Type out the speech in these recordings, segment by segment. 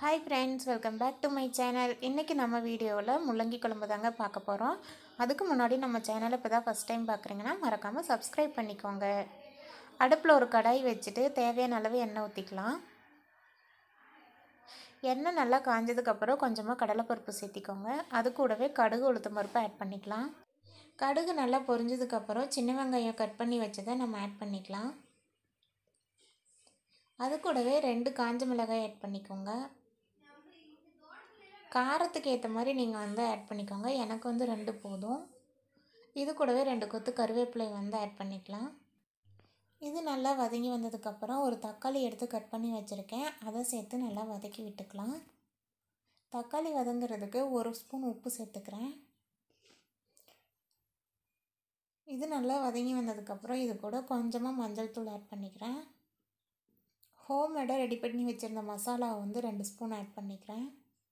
hi friends welcome back to my channel இன்றைக்கி நம்ம வீடியோவில் முள்ளங்கி குழம்பு தாங்க பார்க்க போகிறோம் அதுக்கு முன்னாடி நம்ம சேனலை இப்போ தான் ஃபஸ்ட் டைம் பார்க்குறீங்கன்னா மறக்காமல் சப்ஸ்கிரைப் பண்ணிக்கோங்க அடுப்பில் ஒரு கடாய் வச்சுட்டு தேவையான அளவு எண்ணெய் ஊற்றிக்கலாம் எண்ணெய் நல்லா காஞ்சதுக்கப்புறம் கொஞ்சமாக கடலைப்பருப்பு சேர்த்திக்கோங்க அது கூடவே கடுகு உளுத்தம் பருப்பு ஆட் பண்ணிக்கலாம் கடுகு நல்லா பொரிஞ்சதுக்கப்புறம் சின்ன வெங்காயம் கட் பண்ணி வச்சதை நம்ம ஆட் பண்ணிக்கலாம் அது கூடவே ரெண்டு காஞ்ச மிளகாய் ஆட் பண்ணிக்கோங்க காரத்துக்கு ஏற்ற மாதிரி நீங்கள் வந்து ஆட் பண்ணிக்கோங்க எனக்கு வந்து ரெண்டு போதும் இது கூடவே ரெண்டு கொத்து கருவேப்பிலை வந்து ஆட் பண்ணிக்கலாம் இது நல்லா வதங்கி வந்ததுக்கப்புறம் ஒரு தக்காளி எடுத்து கட் பண்ணி வச்சுருக்கேன் அதை சேர்த்து நல்லா வதக்கி விட்டுக்கலாம் தக்காளி வதங்குறதுக்கு ஒரு ஸ்பூன் உப்பு சேர்த்துக்கிறேன் இது நல்லா வதங்கி வந்ததுக்கப்புறம் இது கூட கொஞ்சமாக மஞ்சள் தூள் ஆட் பண்ணிக்கிறேன் ஹோம்மேடாக ரெடி பண்ணி வச்சுருந்த மசாலாவை வந்து ரெண்டு ஸ்பூன் ஆட் பண்ணிக்கிறேன்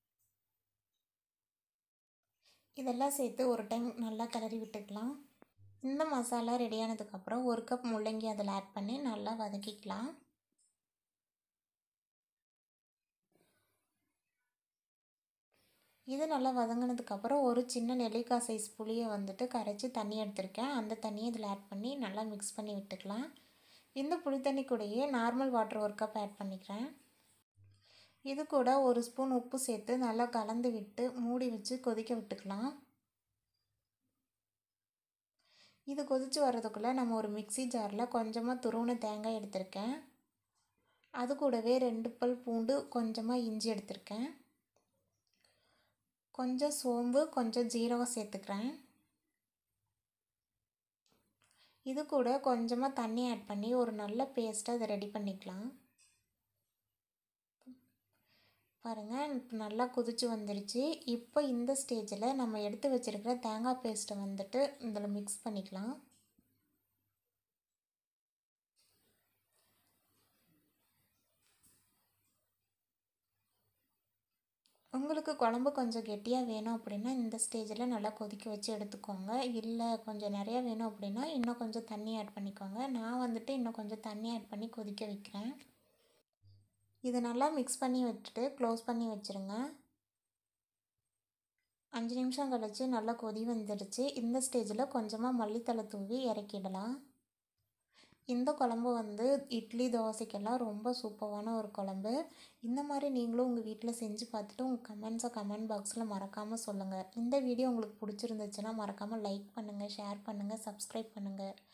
இதெல்லாம் சேர்த்து ஒரு டைம் நல்லா கிளறி விட்டுக்கலாம் இந்த மசாலா ரெடியானதுக்கப்புறம் ஒரு கப் முள்ளங்கி அதில் ஆட் பண்ணி நல்லா வதக்கிக்கலாம் இது நல்லா வதங்கினதுக்கப்புறம் ஒரு சின்ன நெல்லிக்காய் சைஸ் புளியை வந்துட்டு கரைச்சி தண்ணி எடுத்திருக்கேன் அந்த தண்ணியை இதில் ஆட் பண்ணி நல்லா மிக்ஸ் பண்ணி விட்டுக்கலாம் இந்த புளி தண்ணி கூடயே நார்மல் வாட்டர் ஒரு கப் ஆட் பண்ணிக்கிறேன் இது கூட ஒரு ஸ்பூன் உப்பு சேர்த்து நல்லா கலந்து விட்டு மூடி வச்சு கொதிக்க விட்டுக்கலாம் இது கொதித்து வர்றதுக்குள்ளே நம்ம ஒரு மிக்சி ஜாரில் கொஞ்சமாக துருவன தேங்காய் எடுத்திருக்கேன் அது கூடவே ரெண்டு பல் பூண்டு கொஞ்சமாக இஞ்சி எடுத்திருக்கேன் கொஞ்சம் சோம்பு கொஞ்சம் ஜீரகம் சேர்த்துக்கிறேன் இது கூட கொஞ்சமாக தண்ணி ஆட் பண்ணி ஒரு நல்ல பேஸ்ட்டாக இதை ரெடி பண்ணிக்கலாம் பாருங்கள் இப்போ நல்லா கொதிச்சு வந்துருச்சு இப்போ இந்த ஸ்டேஜில் நம்ம எடுத்து வச்சுருக்கிற தேங்காய் பேஸ்ட்டை வந்துட்டு இதில் மிக்ஸ் பண்ணிக்கலாம் உங்களுக்கு குழம்பு கொஞ்சம் கெட்டியாக வேணும் அப்படின்னா இந்த ஸ்டேஜில் நல்லா கொதிக்க வச்சு எடுத்துக்கோங்க இல்லை கொஞ்சம் நிறையா வேணும் அப்படின்னா இன்னும் கொஞ்சம் தண்ணி ஆட் பண்ணிக்கோங்க நான் வந்துட்டு இன்னும் கொஞ்சம் தண்ணி ஆட் பண்ணி கொதிக்க வைக்கிறேன் இது நல்லா மிக்ஸ் பண்ணி விட்டுட்டு க்ளோஸ் பண்ணி வச்சுருங்க அஞ்சு நிமிஷம் கழித்து நல்லா கொதி வந்துடுச்சு இந்த ஸ்டேஜில் கொஞ்சமாக மல்லித்தலை தூவி இறக்கிடலாம் இந்த குழம்பு வந்து இட்லி தோசைக்கெல்லாம் ரொம்ப சூப்பரான ஒரு குழம்பு இந்த மாதிரி நீங்களும் உங்கள் வீட்டில் செஞ்சு பார்த்துட்டு உங்கள் கமெண்ட்ஸை கமெண்ட் பாக்ஸில் மறக்காமல் சொல்லுங்கள் இந்த வீடியோ உங்களுக்கு பிடிச்சிருந்துச்சுன்னா மறக்காமல் லைக் பண்ணுங்கள் ஷேர் பண்ணுங்கள் சப்ஸ்கிரைப் பண்ணுங்கள்